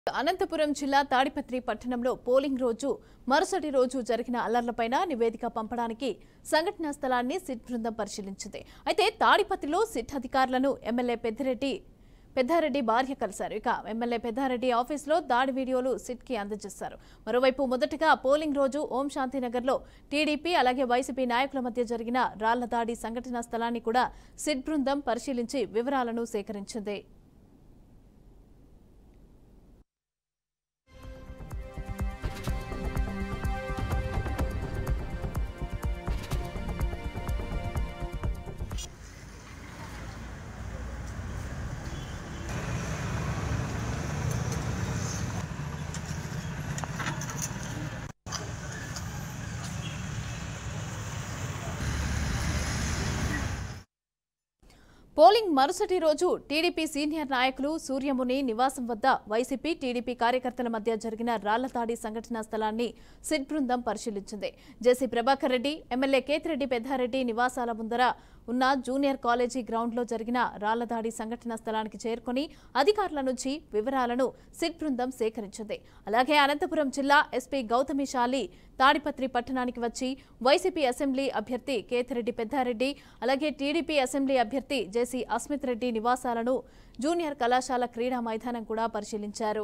అనంతపురం జిల్లా తాడిపత్రి పట్టణంలో పోలింగ్ రోజు మరుసటి రోజు జరిగిన అల్లర్లపైన నివేదిక పంపడానికి సంఘటనా స్థలాన్ని సిట్ బృందం పరిశీలించింది అయితే తాడిపత్రిలో సిట్ అధికారులను ఎమ్మెల్యే పెద్దిరెడ్డి పెద్దారెడ్డి భార్య కలిశారు ఇక ఎమ్మెల్యే పెద్దారెడ్డి ఆఫీసులో దాడి వీడియోలు సిట్ కి అందజేశారు మరోవైపు మొదటగా పోలింగ్ రోజు ఓం శాంతినగర్లో టీడీపీ అలాగే వైసీపీ నాయకుల మధ్య జరిగిన రాళ్ల దాడి సంఘటనా స్థలాన్ని కూడా సిట్ బృందం పరిశీలించి వివరాలను సేకరించింది పోలింగ్ మరుసటి రోజు టీడీపీ సీనియర్ నాయకులు సూర్యముని నివాసం వద్ద వైసీపీ టీడీపీ కార్యకర్తల మధ్య జరిగిన రాళ్లతాడి సంఘటనా స్థలాన్ని సిట్ బృందం పరిశీలించింది జేసీ ప్రభాకర్ రెడ్డి ఎమ్మెల్యే కేతిరెడ్డి పెద్దారెడ్డి నివాసాల ముందర ఉన్న జూనియర్ కాలేజీ గ్రౌండ్లో జరిగిన రాళ్లదాడి సంఘటనా స్థలానికి చేరుకుని అధికారుల నుంచి వివరాలను సిట్ బృందం సేకరించింది అలాగే అనంతపురం జిల్లా ఎస్పీ గౌతమి శాలి తాడిపత్రి పట్టణానికి వచ్చి వైసీపీ అసెంబ్లీ అభ్యర్థి కేతిరెడ్డి పెద్దారెడ్డి అలాగే టీడీపీ అసెంబ్లీ అభ్యర్థి జేసీ అస్మిత్ రెడ్డి నివాసాలను జూనియర్ కళాశాల క్రీడా మైదానం కూడా పరిశీలించారు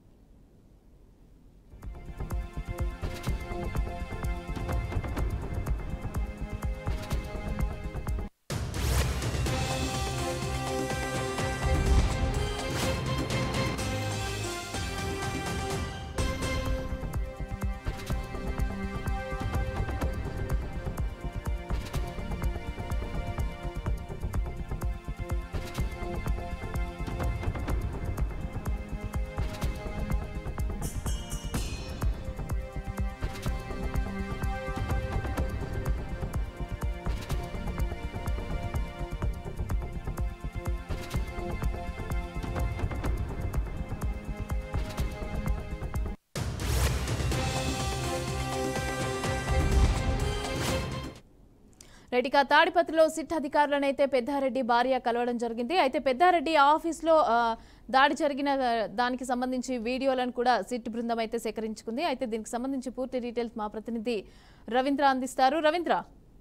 రైట్ ఇక తాడిపత్రిలో సిట్ అధికారులనైతే పెద్దారెడ్డి భార్య కలవడం జరిగింది అయితే పెద్దారెడ్డి ఆఫీస్లో ఆ, దాడి జరిగిన ఆ, దానికి సంబంధించి వీడియోలను కూడా సిట్ బృందం అయితే సేకరించుకుంది అయితే దీనికి సంబంధించి పూర్తి డీటెయిల్స్ మా ప్రతినిధి రవీంద్ర అందిస్తారు రవీంద్ర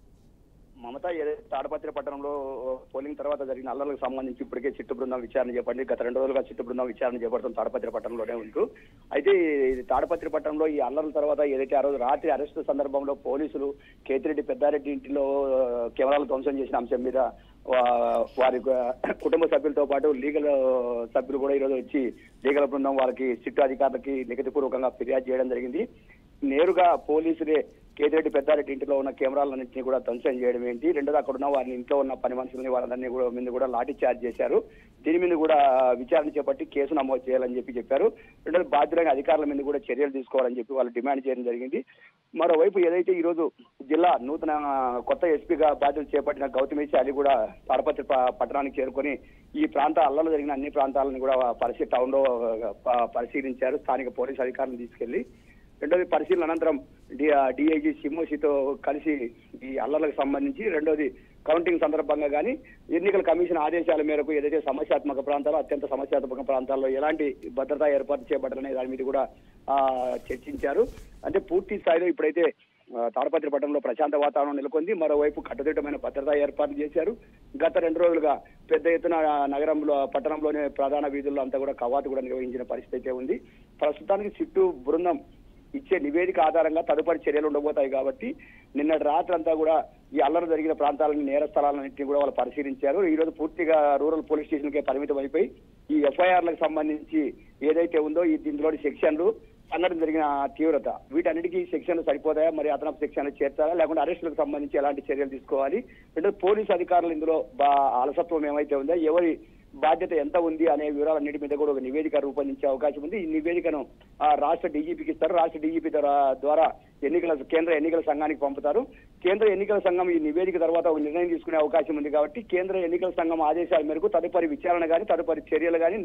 మమత ఏదైతే తాడపత్రి పట్టణంలో పోలింగ్ తర్వాత జరిగిన అల్లర్లకు సంబంధించి ఇప్పటికే చిట్టు బృందం విచారణ చేపట్టి గత రెండు రోజులుగా చిట్టు బృందం విచారణ చేపడుతుంది తాడపత్రి పట్టణంలోనే ఉంటూ అయితే ఈ తాడపత్రి పట్టణంలో ఈ అల్లర్ల తర్వాత ఏదైతే ఆ రోజు రాత్రి అరెస్టు సందర్భంలో పోలీసులు కేతిరెడ్డి పెద్దారెడ్డి ఇంటిలో ఆ, కెమెరాలు ధ్వంసం చేసిన అంశం మీద వా- వారి కు- కుటుంబ సభ్యులతో పాటు లీగల్ సభ్యులు కూడా ఈరోజు వచ్చి లీగల్ బృందం వారికి సిట్టు అధికారులకి లిఖితపూర్వకంగా ఫిర్యాదు చేయడం జరిగింది నేరుగా పోలీసులే కేతిరెడ్డి పెద్దారెడ్డి ఇంటిలో ఉన్న కెమెరాలన్నింటినీ కూడా ధ్వంసం చేయడం ఏంటి రెండోది అక్కడ ఉన్న వారిని ఇంట్లో ఉన్న పని మనుషులని వాళ్ళందరినీ కూడా మీద కూడా లాఠీ చార్జ్ చేశారు దీని మీద కూడా విచారణ చేపట్టి కేసు నమోదు చేయాలని చెప్పి చెప్పారు రెండోది బాధ్యులైన అధికారుల మీద కూడా చర్యలు తీసుకోవాలని చెప్పి వాళ్ళు డిమాండ్ చేయడం జరిగింది మరోవైపు ఏదైతే ఈ రోజు జిల్లా నూతన కొత్త ఎస్పీగా బాధ్యతలు చేపట్టిన గౌతమి శాలి కూడా తాడపత్రి ప- పట్టణానికి చేరుకొని ఈ ప్రాంత అల్లలు జరిగిన అన్ని ప్రాంతాలను కూడా పరిశీ టౌన్ లో ప- పరిశీలించారు స్థానిక పోలీసు అధికారులను తీసుకెళ్లి రెండోది పరిశీలన అనంతరం డిఐజీ సిమోసితో కలిసి ఈ అల్లర్లకు సంబంధించి రెండోది కౌంటింగ్ సందర్భంగా కానీ ఎన్నికల కమిషన్ ఆదేశాల మేరకు ఏదైతే సమస్యాత్మక ప్రాంతాలు అత్యంత సమస్యాత్మక ప్రాంతాల్లో ఎలాంటి భద్రతా ఏర్పాటు చేపట్టాలనే దాని మీద కూడా ఆ, చర్చించారు అంటే పూర్తి స్థాయిలో ఇప్పుడైతే ఆ, తాడపత్రి పట్టణంలో ప్రశాంత వాతావరణం నెలకొంది మరోవైపు కట్టుదిట్టమైన భద్రతా ఏర్పాట్లు చేశారు గత రెండు రోజులుగా పెద్ద ఎత్తున నగరంలో పట్టణంలోనే ప్రధాన వీధుల్లో అంతా కూడా కవాతు కూడా నిర్వహించిన పరిస్థితి అయితే ఉంది ప్రస్తుతానికి చుట్టూ బృందం ఇచ్చే నివేదిక ఆధారంగా తదుపరి చర్యలు ఉండబోతాయి కాబట్టి నిన్నటి రాత్రి అంతా కూడా ఈ అల్లరి జరిగిన ప్రాంతాలని నేర స్థలాలన్నింటినీ కూడా వాళ్ళు పరిశీలించారు ఈ రోజు పూర్తిగా రూరల్ పోలీస్ స్టేషన్కే పరిమితం అయిపోయి ఈ ఎఫ్ఐఆర్లకు సంబంధించి ఏదైతే ఉందో ఈ దీంట్లోని సెక్షన్లు సంఘటన జరిగిన తీవ్రత వీటన్నిటికీ సెక్షన్లు సరిపోతాయా మరి అదనపు సెక్షన్లు చేర్చాలా లేకుంటే అరెస్టులకు సంబంధించి ఎలాంటి చర్యలు తీసుకోవాలి రెండో పోలీసు అధికారులు ఇందులో బా అలసత్వం ఏమైతే ఉందో ఎవరి బాధ్యత ఎంత ఉంది అనే వివరాలన్నిటి మీద కూడా ఒక నివేదిక రూపొందించే అవకాశం ఉంది ఈ నివేదికను ఆ, రాష్ట్ర డీజీపీకి ఇస్తారు రాష్ట్ర డీజీపీ ద్వారా ఎన్నికల కేంద్ర ఎన్నికల సంఘానికి పంపుతారు కేంద్ర ఎన్నికల సంఘం ఈ నివేదిక తర్వాత ఒక నిర్ణయం తీసుకునే అవకాశం ఉంది కాబట్టి కేంద్ర ఎన్నికల సంఘం ఆదేశాల మేరకు తదుపరి విచారణ కానీ తదుపరి చర్యలు కానీ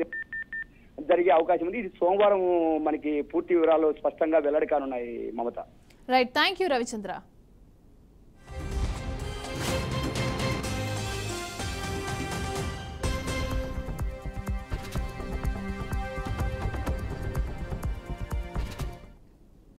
జరిగే అవకాశం ఉంది ఇది సోమవారం మనకి పూర్తి వివరాలు స్పష్టంగా వెల్లడి కానున్నాయి Mamata right thank you Ravichandra